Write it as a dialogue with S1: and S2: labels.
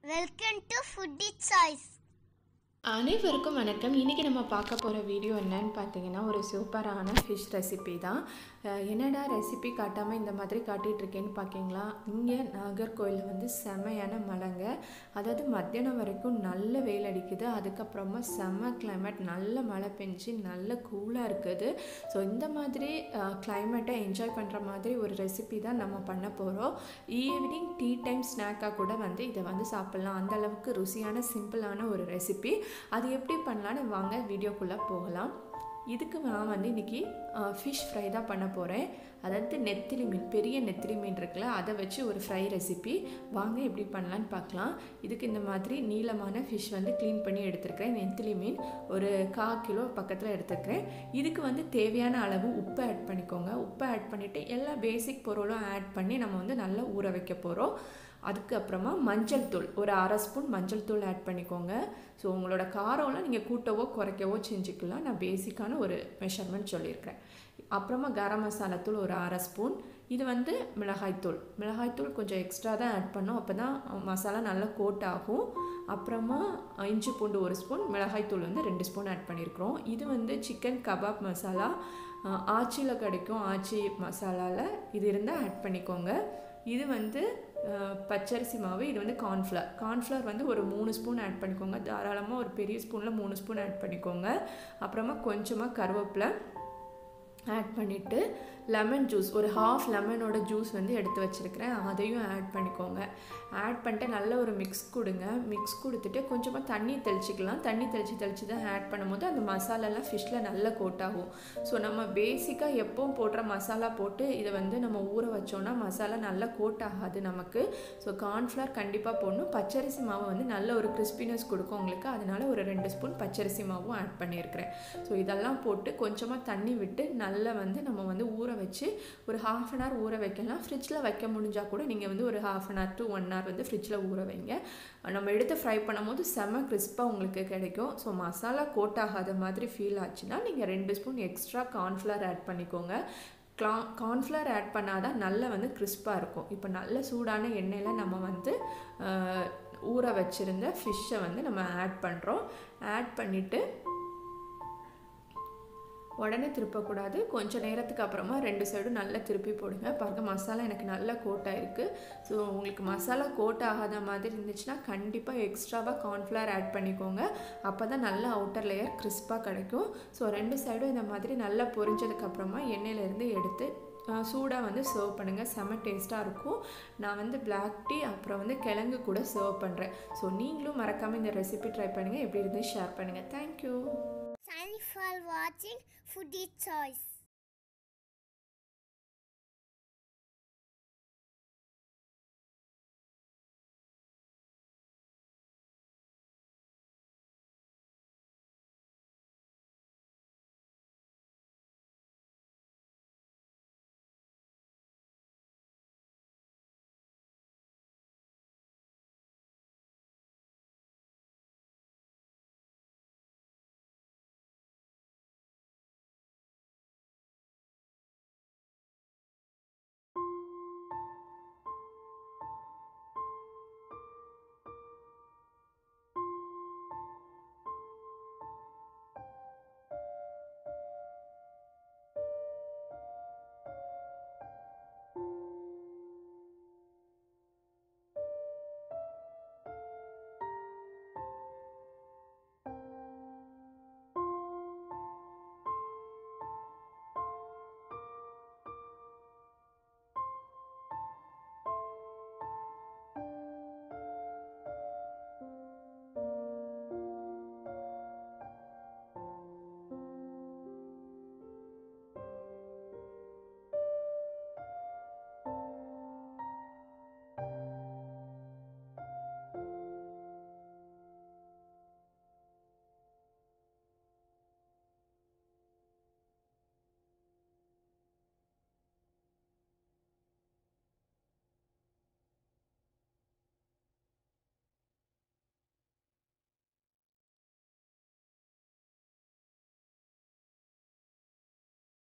S1: Welcome to foodie choice
S2: அனைவருக்கும் வணக்கம் இன்றைக்கி நம்ம பார்க்க போகிற வீடியோ என்னன்னு பார்த்தீங்கன்னா ஒரு சூப்பரான ஃபிஷ் ரெசிபி தான் அஹ் என்னடா ரெசிபி காட்டாமல் இந்த மாதிரி காட்டிகிட்டு இருக்கேன்னு பார்க்கிங்களா இங்கே நாகர்கோயிலில் வந்து செமையான மழைங்க அதாவது மத்தியானம் வரைக்கும் நல்ல வெயில் அடிக்குது அதுக்கப்புறமா செம்ம கிளைமேட் நல்ல மழை பெஞ்சு நல்ல கூலாக இருக்குது ஸோ இந்த மாதிரி கிளைமேட்டை என்ஜாய் பண்ணுற மாதிரி ஒரு ரெசிபி தான் நம்ம பண்ண போகிறோம் ஈவினிங் டீ டைம் ஸ்நாக்காக கூட வந்து இதை வந்து சாப்பிட்லாம் அந்த அளவுக்கு ருசியான சிம்பிளான ஒரு ரெசிபி அது எப்படி பண்ணலான்னு வாங்க வீடியோக்குள்ளே போகலாம் இதுக்கு நான் வந்து இன்றைக்கி ஃபிஷ் ஃப்ரை தான் பண்ண போகிறேன் அதாவது நெத்திலி மீன் பெரிய நெத்திலி மீன் இருக்குல்ல அதை வச்சு ஒரு ஃப்ரை ரெசிபி வாங்க எப்படி பண்ணலான்னு பார்க்கலாம் இதுக்கு இந்த மாதிரி நீளமான ஃபிஷ் வந்து க்ளீன் பண்ணி எடுத்துருக்கிறேன் நெத்திலி மீன் ஒரு கா கிலோ பக்கத்தில் எடுத்துருக்கிறேன் இதுக்கு வந்து தேவையான அளவு உப்பு ஆட் பண்ணிக்கோங்க உப்பை ஆட் பண்ணிவிட்டு எல்லா பேசிக் பொருளும் ஆட் பண்ணி நம்ம வந்து நல்லா ஊற வைக்க போகிறோம் அதுக்கப்புறமா மஞ்சள் தூள் ஒரு அரை ஸ்பூன் மஞ்சள் தூள் ஆட் பண்ணிக்கோங்க ஸோ உங்களோட காரம்லாம் நீங்கள் கூட்டவோ குறைக்கவோ செஞ்சுக்கலாம் நான் பேசிக்கான ஒரு மெஷர்மெண்ட் சொல்லியிருக்கிறேன் அப்புறமா கரம் மசாலா தூள் ஒரு அரை ஸ்பூன் இது வந்து மிளகாய்த்தூள் மிளகாய்த்தூள் கொஞ்சம் எக்ஸ்ட்ரா தான் ஆட் பண்ணோம் அப்போ தான் மசாலா நல்லா கோட் ஆகும் அப்புறமா இஞ்சி பூண்டு ஒரு ஸ்பூன் மிளகாய்த்தூள் வந்து ரெண்டு ஸ்பூன் ஆட் பண்ணியிருக்கிறோம் இது வந்து சிக்கன் கபாப் மசாலா ஆச்சியில் கிடைக்கும் ஆச்சி மசாலாவில் இது இருந்தால் ஆட் பண்ணிக்கோங்க இது வந்து பச்சரிசி மாவு இது வந்து கார்ன்ஃப்ளவர் கார்ன்ஃப்ளவர் வந்து ஒரு மூணு ஸ்பூன் ஆட் பண்ணிக்கோங்க தாராளமாக ஒரு பெரிய ஸ்பூனில் மூணு ஸ்பூன் ஆட் பண்ணிக்கோங்க அப்புறமா கொஞ்சமாக கருவேப்பிலை ஆட் பண்ணிவிட்டு லெமன் ஜூஸ் ஒரு ஹாஃப் லெமனோட ஜூஸ் வந்து எடுத்து வச்சுருக்கிறேன் அதையும் ஆட் பண்ணிக்கோங்க ஆட் பண்ணிட்டு நல்ல ஒரு மிக்ஸ் கொடுங்க மிக்ஸ் கொடுத்துட்டு கொஞ்சமாக தண்ணி தெளிச்சிக்கலாம் தண்ணி தெளித்து தெளித்து தான் ஆட் பண்ணும்போது அந்த மசாலாலாம் ஃபிஷ்ஷில் நல்லா கோட் ஆகும் ஸோ நம்ம பேசிக்காக எப்பவும் போடுற மசாலா போட்டு இதை வந்து நம்ம ஊற வச்சோன்னா மசாலா நல்லா கோட் ஆகாது நமக்கு ஸோ கார்ன்ஃப்ளவர் கண்டிப்பாக போடணும் பச்சரிசி மாவு வந்து நல்ல ஒரு கிறிஸ்பினஸ் கொடுக்கும் உங்களுக்கு அதனால் ஒரு ரெண்டு ஸ்பூன் பச்சரிசி மாவும் ஆட் பண்ணியிருக்கிறேன் ஸோ இதெல்லாம் போட்டு கொஞ்சமாக தண்ணி விட்டு நல்லா வந்து நம்ம வந்து ஊற வச்சு ஒரு ஹாஃப் அன் ஹவர் ஊற வைக்கலாம் ஃப்ரிட்ஜில் வைக்க முடிஞ்சால் கூட நீங்கள் வந்து ஒரு half an hour to one hour வந்து ஃப்ரிட்ஜில் ஊற வைங்க நம்ம எடுத்து ஃப்ரை பண்ணும்போது செம கிறிஸ்பாக உங்களுக்கு கிடைக்கும் ஸோ மசாலா கோட் ஆகாத மாதிரி ஃபீல் ஆச்சுன்னா நீங்கள் ரெண்டு ஸ்பூன் எக்ஸ்ட்ரா கார்ன்ஃப்ளவர் ஆட் பண்ணிக்கோங்க க்ளா கார்ன்ஃப்ளவர் ஆட் பண்ணால் தான் நல்லா வந்து கிறிஸ்பாக இருக்கும் இப்போ நல்ல சூடான எண்ணெயில் நம்ம வந்து ஊற வச்சுருந்த ஃபிஷ்ஷை வந்து நம்ம ஆட் பண்ணுறோம் ஆட் பண்ணிவிட்டு உடனே திருப்பக்கூடாது கொஞ்சம் நேரத்துக்கு அப்புறமா ரெண்டு சைடும் நல்லா திருப்பி போடுங்க பாருங்க மசாலா எனக்கு நல்லா கோட் ஆகிருக்கு ஸோ உங்களுக்கு மசாலா கோட் ஆகாத மாதிரி இருந்துச்சுன்னா கண்டிப்பாக எக்ஸ்ட்ராவாக கார்ன்ஃப்ளவர் ஆட் பண்ணிக்கோங்க அப்போ தான் நல்லா அவுட்டர் லேயர் கிறிஸ்பாக கிடைக்கும் ஸோ ரெண்டு சைடும் இந்த மாதிரி நல்லா பொரிஞ்சதுக்கப்புறமா எண்ணெயிலேருந்து எடுத்து சூடாக வந்து சர்வ் பண்ணுங்கள் செம்ம டேஸ்ட்டாக இருக்கும் நான் வந்து பிளாக் டீ அப்புறம் வந்து கிழங்கு கூட சர்வ் பண்ணுறேன் ஸோ நீங்களும் மறக்காமல் இந்த ரெசிபி ட்ரை பண்ணுங்கள் எப்படி இருந்து ஷேர் பண்ணுங்கள் thank you
S1: Thanks for watching Foodie Choice.